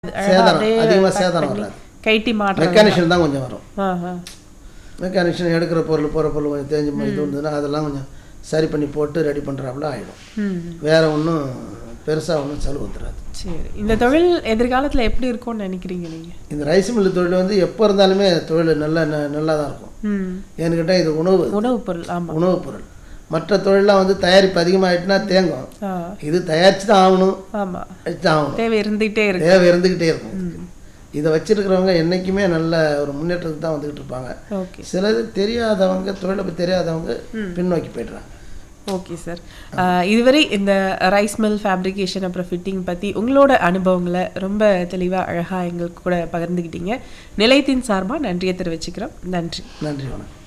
அழகா சேதாரம் அப்படியே அதிகமாக pack சேதாரம் பண்ணி வராது கைட்டி மாட்டுறது மெக்கானிஷன் தான் கொஞ்சம் வரும் ஆஹா. மெக்கானிஷன் எடுக்கிற பொருள் போகிற பொருள் கொஞ்சம் தேஞ்சு போய் இது இருந்ததுன்னா அதெல்லாம் கொஞ்சம் சரி பண்ணி போட்டு ரெடி பண்ணுறாப்புல ஆகிடும் ம் வேற ஒன்றும் பெருசாக ஒன்றும் செலவு வந்துடாது சரி இந்த தொழில் எதிர்காலத்துல எப்படி இருக்கும்னு நினைக்கிறீங்க நீங்க இந்த ரைஸ் மில்லு தொழில் வந்து எப்போ இருந்தாலுமே தொழில் நல்லா ந- நல்லா தான் இருக்கும் ம் ஏன்னு கேட்டால் இது உணவு உணவுப் பொருள் ஆமா உணவுப் பொருள் மற்ற தொழிலாம் வந்து தயாரிப்பு அதிகமாகிட்டுனா தேங்கும் ஆ இது தயாரிச்சு தான் ஆகணும் ஆமா வச்சு தான் ஆகணும் தேவை இருந்துகிட்டே இருக்கு தேவை இருந்துக்கிட்டே இருக்கும் இதை வச்சிருக்கிறவங்க என்றைக்குமே நல்ல ஒரு முன்னேற்றத்துக்கு தான் வந்துக்கிட்டு இருப்பாங்க ஓகே சிலது தெரியாதவங்க தொழிலை பற்றி தெரியாதவங்க பின்னோக்கி போய்டுறாங்க ஓகே சார் இதுவரை இந்த ரைஸ் மில் ஃபேப்ரிகேஷன் அப்புறம் ஃபிட்டிங் பற்றி உங்களோட அனுபவங்களை ரொம்ப தெளிவாக அழகாக எங்களுக்கு கூட பகிர்ந்துக்கிட்டீங்க நிலையத்தின் சார்பாக நன்றியை தெரிவிச்சுக்கிறோம் நன்றி நன்றி வணக்கம்